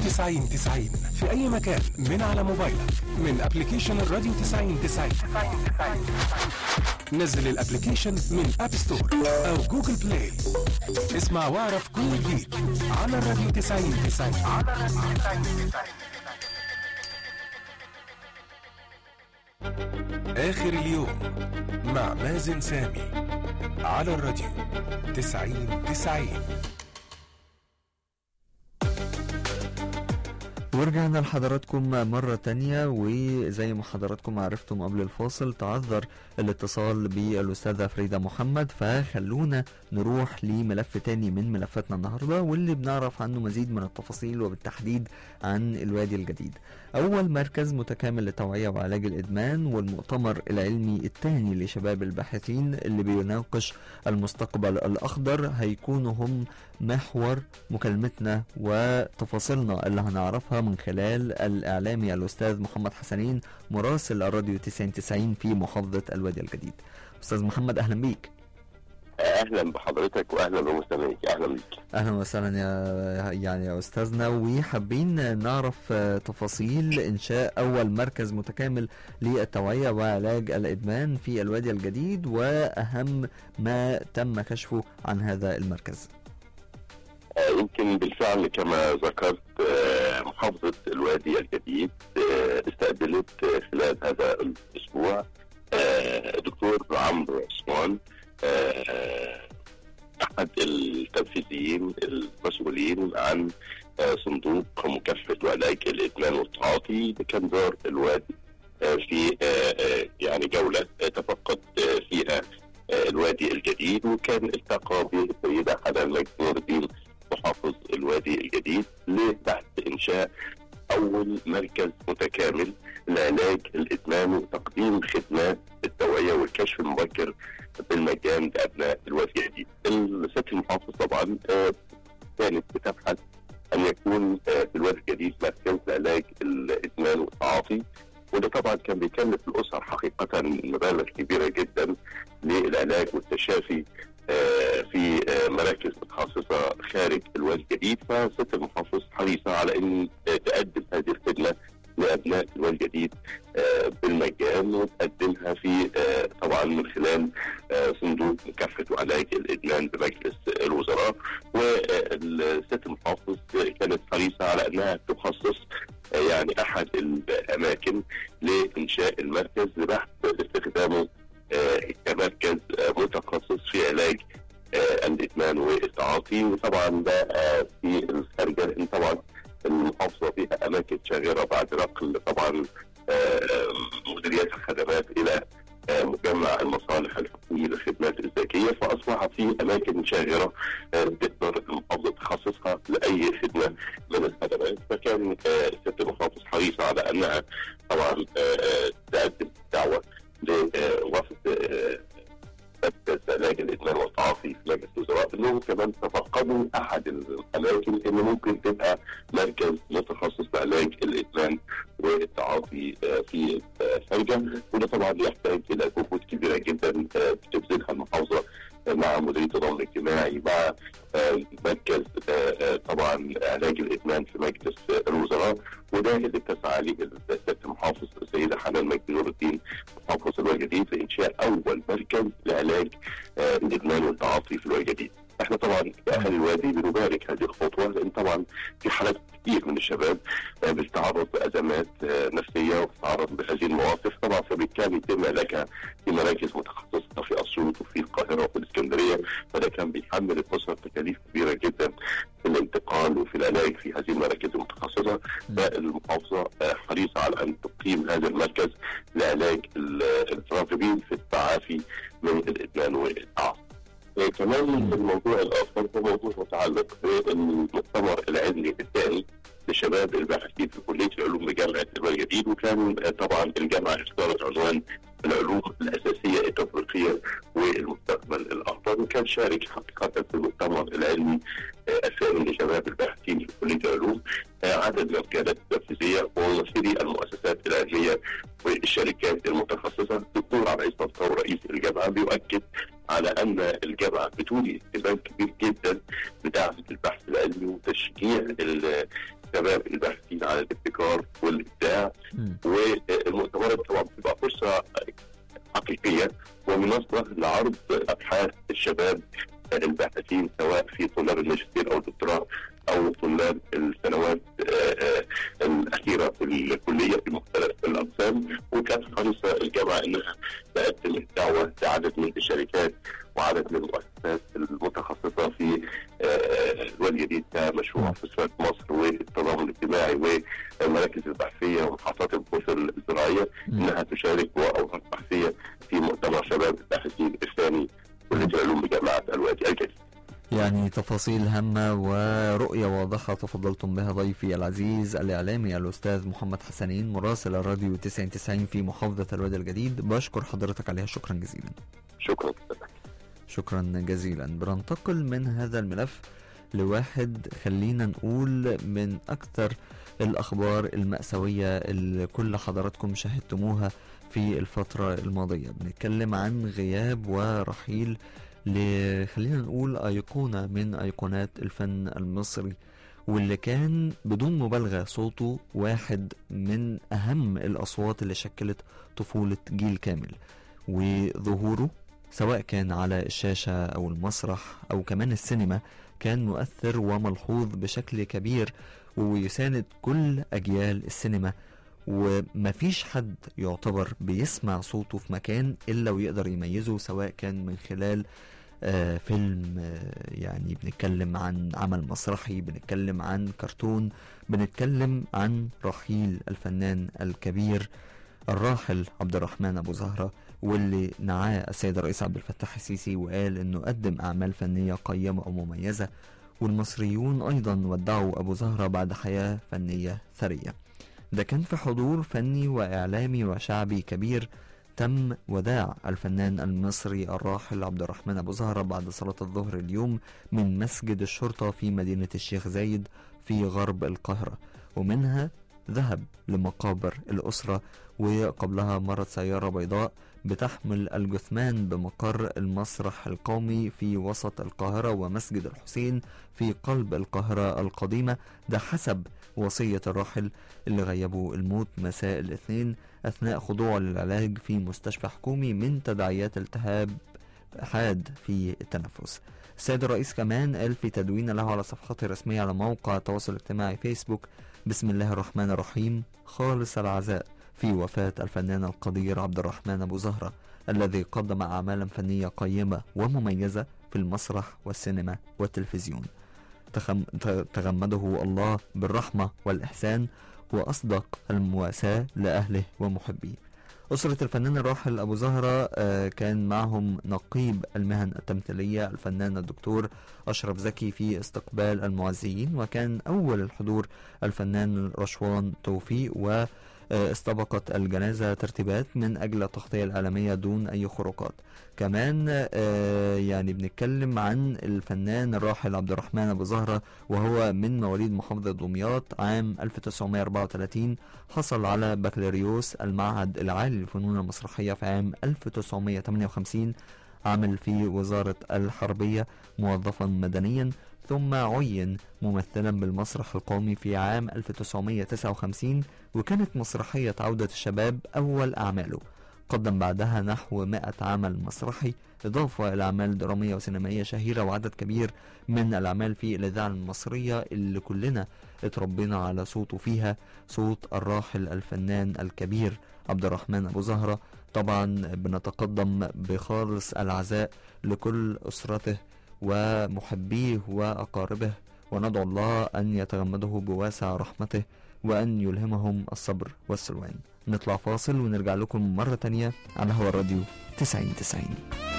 90 90 في أي مكان من على موبايلك من ابلكيشن الراديو 90 90 نزل الابلكيشن من اب ستور او جوجل بلاي اسمع واعرف كل جديد على الراديو 90 90 على الراديو 90 90 آخر اليوم مع مازن سامي على الراديو 90 90 ورجعنا لحضراتكم مرة تانية وزي ما حضراتكم عرفتم قبل الفاصل تعذر الاتصال بالأستاذة فريدة محمد فخلونا نروح لملف تاني من ملفاتنا النهاردة واللي بنعرف عنه مزيد من التفاصيل وبالتحديد عن الوادي الجديد أول مركز متكامل للتوعية وعلاج الإدمان والمؤتمر العلمي الثاني لشباب الباحثين اللي بيناقش المستقبل الأخضر هيكونوا هم محور مكالمتنا وتفاصيلنا اللي هنعرفها من خلال الإعلامي الأستاذ محمد حسنين مراسل الراديو 90 في محافظة الوادي الجديد أستاذ محمد أهلا بيك اهلا بحضرتك واهلا بمستمعيك اهلا بيك اهلا وسهلا يا يعني يا استاذنا وحابين نعرف آه، تفاصيل انشاء اول مركز متكامل للتوعيه وعلاج الادمان في الوادي الجديد واهم ما تم كشفه عن هذا المركز آه، يمكن بالفعل كما ذكرت آه، محافظه الوادي الجديد آه، استقبلت آه، خلال هذا الاسبوع آه، دكتور عمرو عثمان آه، احد التنفيذيين المسؤولين عن آه، صندوق مكافحه وعلاج الادمان والتعاطي اللي كان زار الوادي آه، في آه، آه، يعني جوله آه، تفقد آه، فيها آه، الوادي الجديد وكان التقى بالسيده حنان مجد نور الدين محافظ الوادي الجديد لبحث انشاء اول مركز متكامل لعلاج الادمان وتقديم خدمات التوعيه والكشف المبكر بالمجان لابناء الوادي الجديد. الست المحافظ طبعا آه، كانت بتبحث ان يكون آه، في الوادي الجديد مركز لعلاج الادمان والتعاطي وده طبعا كان بيكلف الاسر حقيقه مبالغ كبيره جدا للعلاج والتشافي آه، في آه، مراكز متخصصه خارج الوادي الجديد فست المحافظ حريصه على ان آه، تقدم هذه الخدمه لابناء الوادي الجديد آه، بالمجان وتقدمها في آه، طبعا من خلال آه، صندوق مكافحه وعلاج الادمان بمجلس الوزراء والست المحافظ كانت حريصه على انها تخصص آه، يعني احد الاماكن لانشاء المركز لبحث استخدامه آه، كمركز آه، متخصص في علاج آه، الادمان والتعاطي وطبعا ده آه، في الخارجه لان طبعا المحافظه فيها اماكن شاغره بعد نقل طبعا آه، مديريات الخدمات الى آه، مجمع المصالح الحكومي للخدمات الذكيه فاصبحت في اماكن شاغره آه، تقدر المحافظه تخصصها لاي خدمه من الخدمات فكان آه، الست المحافظ حريصه على انها طبعا آه، تقدم دعوه لوفد آه، مركز علاج الادمان والتعاطي في مجلس الوزراء انهم كمان تفقدوا احد الاماكن اللي ممكن تبقى مركز متخصص لعلاج الادمان والتعاطي آه، في آه، الخارجه وده طبعا يحتاج الى جهود كبيره جدا آه، بتبذلها المحافظه آه، مع مديريه النظام الاجتماعي مع آه، مركز آه، آه، طبعا علاج الادمان في مجلس آه، الوزراء وده اللي بتسعى عليه السيد المحافظ السيده حنان مجدي نور الدين محافظ الوادي الجديد لانشاء اول مركز لعلاج آه، الادمان والتعاطي في الوادي الجديد. احنا طبعا كاهل الوادي بنبارك هذه الخطوه لان طبعا في حالات كتير من الشباب آه، بتتعرض لازمات آه، نفسيه وبتتعرض بهذه المواقف طبعا فبالتالي يتم علاجها في مراكز متخصصه في اسيوط وفي القاهره وفي الاسكندريه فده كان بيحمل الاسره تكاليف كبيره جدا في الانتقال وفي العلاج في هذه المراكز المتخصصه فالمحافظه آه، حريصه على ان تقيم هذا المركز لعلاج ال- الراغبين في التعافي من الادمان والتعاطي. آه، كمان الموضوع الاخر هو موضوع متعلق بالمؤتمر العلمي الثاني لشباب الباحثين في كليه العلوم بجامعه الوادي الجديد وكان آه، طبعا الجامعه اختارت عنوان العلوم الاساسيه التطبيقيه والمستقبل الاخضر وكان شارك حقيقه في المؤتمر العلمي آه، الثاني لشباب الباحثين في كليه العلوم آه، عدد من القيادات التنفيذيه وممثلي المؤسسات العلميه والشركات المتخصصه الدكتور عبد العزيز مطاوع رئيس الجامعه بيؤكد على ان الجامعه بتولي اهتمام كبير جدا بدعم البحث العلمي وتشجيع ال- شباب الباحثين عن الابتكار والابداع مم. والمؤتمرات طبعا بتبقى فرصه حقيقيه ومنصه لعرض ابحاث الشباب الباحثين سواء في طلاب الماجستير او الدكتوراه او طلاب السنوات آه، آه، الاخيره في الكليه في مختلف الاقسام وكانت حريصه الجامعه انها تقدم الدعوه لعدد من الشركات وعدد من المؤسسات المتخصصه في آه، الوادي الجديد كمشروع في صفات مصر والتضامن الاجتماعي والمراكز البحثيه ومحطات البحوث الزراعيه مم. انها تشارك باوراق بحثيه في مؤتمر شباب الباحثين الثاني كليه العلوم بجامعه الوادي الجديد. يعني تفاصيل هامة ورؤية واضحة تفضلتم بها ضيفي العزيز الإعلامي الأستاذ محمد حسنين مراسل الراديو 99 في محافظة الوادي الجديد بشكر حضرتك عليها شكرا جزيلا شكرا شكرا جزيلا بننتقل من هذا الملف لواحد خلينا نقول من أكثر الأخبار المأساوية اللي كل حضراتكم شاهدتموها في الفترة الماضية بنتكلم عن غياب ورحيل ل خلينا نقول أيقونة من أيقونات الفن المصري واللي كان بدون مبالغة صوته واحد من أهم الأصوات اللي شكلت طفولة جيل كامل وظهوره سواء كان على الشاشة أو المسرح أو كمان السينما كان مؤثر وملحوظ بشكل كبير ويساند كل أجيال السينما ومفيش حد يعتبر بيسمع صوته في مكان إلا ويقدر يميزه سواء كان من خلال آه فيلم آه يعني بنتكلم عن عمل مسرحي بنتكلم عن كرتون بنتكلم عن رحيل الفنان الكبير الراحل عبد الرحمن أبو زهرة واللي نعاه السيد الرئيس عبد الفتاح السيسي وقال انه قدم اعمال فنيه قيمه ومميزه والمصريون ايضا ودعوا ابو زهره بعد حياه فنيه ثريه ده كان في حضور فني واعلامي وشعبي كبير تم وداع الفنان المصري الراحل عبد الرحمن ابو زهره بعد صلاه الظهر اليوم من مسجد الشرطه في مدينه الشيخ زايد في غرب القاهره ومنها ذهب لمقابر الاسره وقبلها مرت سياره بيضاء بتحمل الجثمان بمقر المسرح القومي في وسط القاهرة ومسجد الحسين في قلب القاهرة القديمة ده حسب وصية الراحل اللي غيبوا الموت مساء الاثنين أثناء خضوعه للعلاج في مستشفى حكومي من تداعيات التهاب حاد في التنفس السيد الرئيس كمان قال في تدوين له على صفحته الرسمية على موقع التواصل الاجتماعي فيسبوك بسم الله الرحمن الرحيم خالص العزاء في وفاة الفنان القدير عبد الرحمن أبو زهرة الذي قدم أعمالا فنية قيمة ومميزة في المسرح والسينما والتلفزيون تخم... تغمده الله بالرحمة والإحسان وأصدق المواساة لأهله ومحبيه أسرة الفنان الراحل أبو زهرة كان معهم نقيب المهن التمثيلية الفنان الدكتور أشرف زكي في استقبال المعزيين وكان أول الحضور الفنان رشوان توفيق و استبقت الجنازة ترتيبات من أجل التغطية العالمية دون أي خروقات كمان يعني بنتكلم عن الفنان الراحل عبد الرحمن أبو زهرة وهو من مواليد محافظة دمياط عام 1934 حصل على بكالوريوس المعهد العالي للفنون المسرحية في عام 1958 عمل في وزارة الحربية موظفا مدنيا ثم عين ممثلا بالمسرح القومي في عام 1959 وكانت مسرحية عودة الشباب أول أعماله قدم بعدها نحو 100 عمل مسرحي إضافة إلى أعمال درامية وسينمائية شهيرة وعدد كبير من الأعمال في الإذاعة المصرية اللي كلنا اتربينا على صوته فيها صوت الراحل الفنان الكبير عبد الرحمن أبو زهرة طبعا بنتقدم بخالص العزاء لكل أسرته ومحبيه وأقاربه وندعو الله أن يتغمده بواسع رحمته وأن يلهمهم الصبر والسلوان نطلع فاصل ونرجع لكم مرة تانية على هوا الراديو 90 90